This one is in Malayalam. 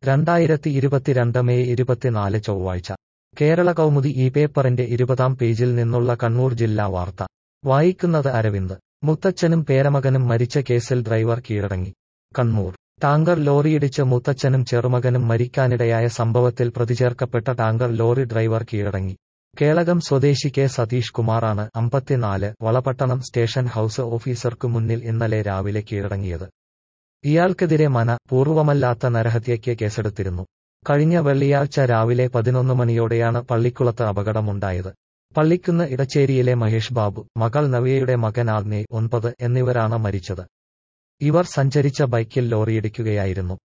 രണ്ടായിരത്തി ഇരുപത്തിരണ്ട് മെയ് ഇരുപത്തിനാല് ചൊവ്വാഴ്ച കേരള കൗമുദി ഈ പേപ്പറിന്റെ ഇരുപതാം പേജിൽ നിന്നുള്ള കണ്ണൂർ ജില്ലാ വാർത്ത വായിക്കുന്നത് അരവിന്ദ് മുത്തച്ഛനും പേരമകനും മരിച്ച കേസിൽ ഡ്രൈവർ കീഴടങ്ങി കണ്ണൂർ ടാങ്കർ ലോറിയിടിച്ച് മുത്തച്ഛനും ചെറുമകനും മരിക്കാനിടയായ സംഭവത്തിൽ പ്രതിചേർക്കപ്പെട്ട ടാങ്കർ ലോറി ഡ്രൈവർ കീഴടങ്ങി കേളകം സ്വദേശി കെ സതീഷ് കുമാറാണ് അമ്പത്തിനാല് വളപട്ടണം സ്റ്റേഷൻ ഹൌസ് ഓഫീസർക്കു മുന്നിൽ ഇന്നലെ രാവിലെ കീഴടങ്ങിയത് ഇയാൾക്കെതിരെ മന പൂർവമല്ലാത്ത നരഹത്യയ്ക്ക് കേസെടുത്തിരുന്നു കഴിഞ്ഞ വെള്ളിയാഴ്ച രാവിലെ പതിനൊന്ന് മണിയോടെയാണ് പള്ളിക്കുളത്ത് അപകടമുണ്ടായത് പള്ളിക്കുന്ന് ഇടച്ചേരിയിലെ മഹേഷ് ബാബു മകൾ നവ്യയുടെ മകൻ ആഗ്നേയ് ഒൻപത് എന്നിവരാണ് മരിച്ചത് ഇവർ സഞ്ചരിച്ച ബൈക്കിൽ ലോറിയിടിക്കുകയായിരുന്നു